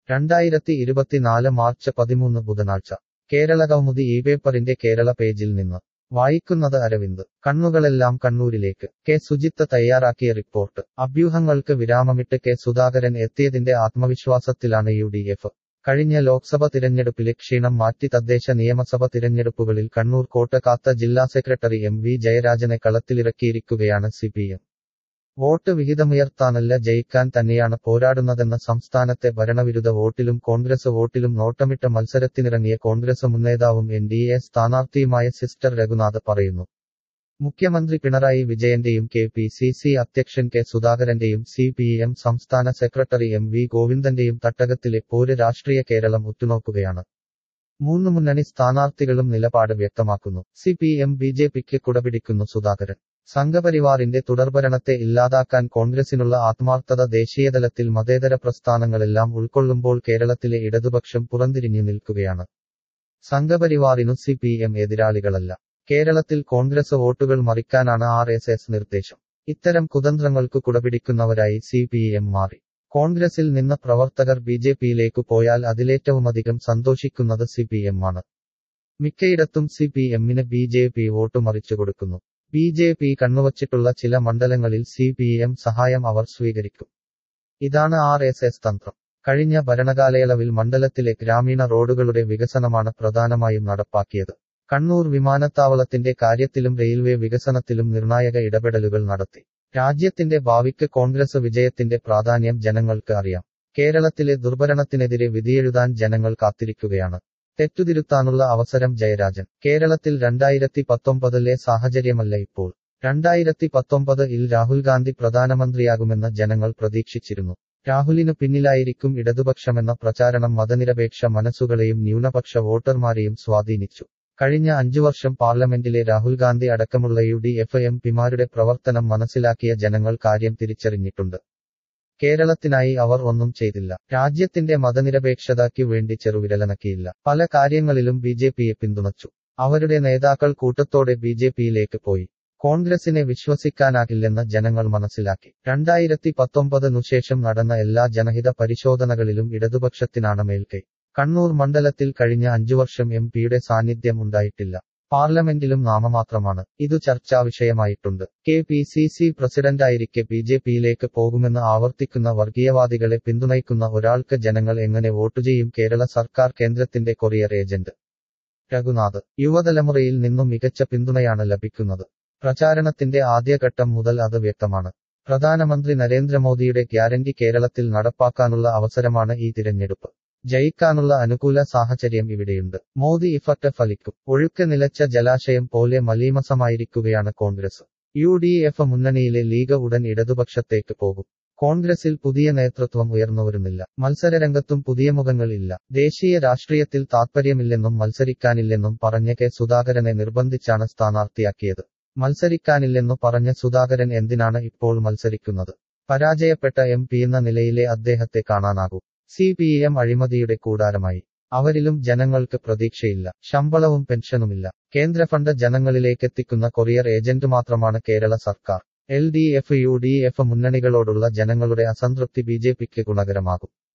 രണ്ടായിരത്തി ഇരുപത്തിനാല് മാർച്ച് പതിമൂന്ന് ബുധനാഴ്ച കേരള കൗമുദി ഈ പേപ്പറിന്റെ കേരള പേജിൽ നിന്ന് വായിക്കുന്നത് അരവിന്ദ് കണ്ണുകളെല്ലാം കണ്ണൂരിലേക്ക് കെ സുജിത്ത് തയ്യാറാക്കിയ റിപ്പോർട്ട് അഭ്യൂഹങ്ങൾക്ക് വിരാമമിട്ട് കെ സുധാകരൻ എത്തിയതിന്റെ ആത്മവിശ്വാസത്തിലാണ് യു ഡി എഫ് കഴിഞ്ഞ ലോക്സഭ തിരഞ്ഞെടുപ്പിലെ ക്ഷീണം മാറ്റി തദ്ദേശ നിയമസഭ തിരഞ്ഞെടുപ്പുകളിൽ കണ്ണൂർ കോട്ട കാത്ത ജില്ലാ സെക്രട്ടറി എം വി ജയരാജനെ കളത്തിലിറക്കിയിരിക്കുകയാണ് സിപിഎം വോട്ട് വിഹിതമുയർത്താനല്ല ജയിക്കാൻ തന്നെയാണ് പോരാടുന്നതെന്ന സംസ്ഥാനത്തെ ഭരണവിരുദ്ധ വോട്ടിലും കോൺഗ്രസ് വോട്ടിലും നോട്ടമിട്ട മത്സരത്തിനിറങ്ങിയ കോൺഗ്രസ് മുന്നേതാവും എൻ ഡി എ സ്ഥാനാർത്ഥിയുമായ സിസ്റ്റർ രഘുനാഥ് പറയുന്നു മുഖ്യമന്ത്രി പിണറായി വിജയന്റെയും കെ പി സി സി അധ്യക്ഷൻ കെ സുധാകരന്റെയും സി പി എം സംസ്ഥാന സെക്രട്ടറി എം വി ഗോവിന്ദന്റെയും തട്ടകത്തിലെ പോര് രാഷ്ട്രീയ കേരളം ഉറ്റുനോക്കുകയാണ് മൂന്ന് മുന്നണി സ്ഥാനാർത്ഥികളും നിലപാട് വ്യക്തമാക്കുന്നു C P M B J പിക്ക് കുടപിടിക്കുന്നു സുധാകരൻ സംഘപരിവാറിന്റെ തുടർഭരണത്തെ ഇല്ലാതാക്കാൻ കോൺഗ്രസിനുള്ള ആത്മാർത്ഥത ദേശീയതലത്തിൽ മതേതര പ്രസ്ഥാനങ്ങളെല്ലാം ഉൾക്കൊള്ളുമ്പോൾ കേരളത്തിലെ ഇടതുപക്ഷം പുറന്തിരിഞ്ഞു നിൽക്കുകയാണ് സംഘപരിവാറിനു സി പി എം എതിരാളികളല്ല കേരളത്തിൽ കോൺഗ്രസ് വോട്ടുകൾ മറിക്കാനാണ് ആർ എസ് എസ് നിർദ്ദേശം ഇത്തരം കുതന്ത്രങ്ങൾക്ക് കുടപിടിക്കുന്നവരായി സി പി എം മാറി കോൺഗ്രസിൽ നിന്ന് പ്രവർത്തകർ ബി ജെ പിയിലേക്കു പോയാൽ അതിലേറ്റവുമധികം സന്തോഷിക്കുന്നത് സി പി എം ആണ് മിക്കയിടത്തും സി പി എമ്മിന് ബി ജെ പി വോട്ട് മറിച്ചു കൊടുക്കുന്നു ബി ജെ പി കണ്ണുവച്ചിട്ടുള്ള ചില മണ്ഡലങ്ങളിൽ സി പി എം സഹായം അവർ സ്വീകരിക്കും ഇതാണ് ആർ എസ് എസ് തന്ത്രം കഴിഞ്ഞ ഭരണകാലയളവിൽ മണ്ഡലത്തിലെ ഗ്രാമീണ റോഡുകളുടെ വികസനമാണ് പ്രധാനമായും നടപ്പാക്കിയത് കണ്ണൂർ വിമാനത്താവളത്തിന്റെ കാര്യത്തിലും റെയിൽവേ വികസനത്തിലും നിർണായക ഇടപെടലുകൾ നടത്തി രാജ്യത്തിന്റെ ഭാവിക്ക് കോൺഗ്രസ് വിജയത്തിന്റെ പ്രാധാന്യം ജനങ്ങൾക്ക് അറിയാം കേരളത്തിലെ ദുർഭരണത്തിനെതിരെ വിധിയെഴുതാൻ ജനങ്ങൾ കാത്തിരിക്കുകയാണ് തെറ്റുതിരുത്താനുള്ള അവസരം ജയരാജൻ കേരളത്തിൽ രണ്ടായിരത്തി പത്തൊമ്പതിലെ സാഹചര്യമല്ല ഇപ്പോൾ രണ്ടായിരത്തി പത്തൊമ്പത് ഇൽ രാഹുൽ ഗാന്ധി പ്രധാനമന്ത്രിയാകുമെന്ന് ജനങ്ങൾ പ്രതീക്ഷിച്ചിരുന്നു രാഹുലിനു പിന്നിലായിരിക്കും ഇടതുപക്ഷമെന്ന പ്രചാരണം മതനിരപേക്ഷ മനസ്സുകളെയും ന്യൂനപക്ഷ വോട്ടർമാരെയും സ്വാധീനിച്ചു കഴിഞ്ഞ അഞ്ചു വർഷം പാർലമെന്റിലെ രാഹുൽ ഗാന്ധി അടക്കമുള്ള യു ഡി എഫ് എം പിമാരുടെ പ്രവർത്തനം മനസ്സിലാക്കിയ ജനങ്ങൾ കാര്യം തിരിച്ചറിഞ്ഞിട്ടുണ്ട് കേരളത്തിനായി അവർ ഒന്നും ചെയ്തില്ല രാജ്യത്തിന്റെ മതനിരപേക്ഷതയ്ക്കു വേണ്ടി ചെറുവിരലനക്കിയില്ല പല കാര്യങ്ങളിലും ബി ജെ പിയെ പിന്തുണച്ചു അവരുടെ നേതാക്കൾ കൂട്ടത്തോടെ ബി ജെ പിയിലേക്ക് പോയി കോൺഗ്രസിനെ വിശ്വസിക്കാനാകില്ലെന്ന് ജനങ്ങൾ മനസ്സിലാക്കി രണ്ടായിരത്തി പത്തൊമ്പതിനു ശേഷം നടന്ന എല്ലാ ജനഹിത പരിശോധനകളിലും ഇടതുപക്ഷത്തിനാണ് മേൽക്കൈ കണ്ണൂർ മണ്ഡലത്തിൽ കഴിഞ്ഞ അഞ്ചു വർഷം എം പിയുടെ സാന്നിധ്യം ഉണ്ടായിട്ടില്ല പാർലമെന്റിലും നാമമാത്രമാണ് ഇതു ചർച്ചാ വിഷയമായിട്ടുണ്ട് കെ പി സി സി പ്രസിഡന്റായിരിക്കെ ബി ജെ പിയിലേക്ക് പോകുമെന്ന് ആവർത്തിക്കുന്ന വർഗീയവാദികളെ പിന്തുണയ്ക്കുന്ന ഒരാൾക്ക് ജനങ്ങൾ എങ്ങനെ വോട്ടു ചെയ്യും കേരള സർക്കാർ കേന്ദ്രത്തിന്റെ കൊറിയർ ഏജന്റ് രഘുനാഥ് യുവതലമുറയിൽ നിന്നും മികച്ച പിന്തുണയാണ് ലഭിക്കുന്നത് പ്രചാരണത്തിന്റെ ആദ്യഘട്ടം മുതൽ അത് വ്യക്തമാണ് പ്രധാനമന്ത്രി നരേന്ദ്രമോദിയുടെ ഗ്യാരണ്ടി കേരളത്തിൽ നടപ്പാക്കാനുള്ള അവസരമാണ് ഈ തിരഞ്ഞെടുപ്പ് ജയിക്കാനുള്ള അനുകൂല സാഹചര്യം ഇവിടെയുണ്ട് മോദി ഇഫക്റ്റ് ഫലിക്കും ഒഴുക്ക് നിലച്ച ജലാശയം പോലെ മലീമസമായിരിക്കുകയാണ് കോൺഗ്രസ് യു ഡി എഫ് മുന്നണിയിലെ ലീഗ് ഉടൻ ഇടതുപക്ഷത്തേക്ക് പോകും കോൺഗ്രസിൽ പുതിയ നേതൃത്വം ഉയർന്നുവരുന്നില്ല മത്സരരംഗത്തും പുതിയ മുഖങ്ങൾ ഇല്ല ദേശീയ രാഷ്ട്രീയത്തിൽ താത്പര്യമില്ലെന്നും മത്സരിക്കാനില്ലെന്നും പറഞ്ഞ കെ സുധാകരനെ നിർബന്ധിച്ചാണ് സ്ഥാനാർത്ഥിയാക്കിയത് മത്സരിക്കാനില്ലെന്നു പറഞ്ഞ സുധാകരൻ എന്തിനാണ് ഇപ്പോൾ മത്സരിക്കുന്നത് പരാജയപ്പെട്ട എം പി എന്ന നിലയിലെ അദ്ദേഹത്തെ കാണാനാകൂ സി പി എം അഴിമതിയുടെ കൂടാരമായി അവരിലും ജനങ്ങൾക്ക് പ്രതീക്ഷയില്ല ശമ്പളവും പെൻഷനുമില്ല കേന്ദ്ര ഫണ്ട് ജനങ്ങളിലേക്കെത്തിക്കുന്ന കൊറിയർ ഏജന്റ് മാത്രമാണ് കേരള സർക്കാർ L D F U D F മുന്നണികളോടുള്ള ജനങ്ങളുടെ അസംതൃപ്തി ബി ജെ പിക്ക് ഗുണകരമാകും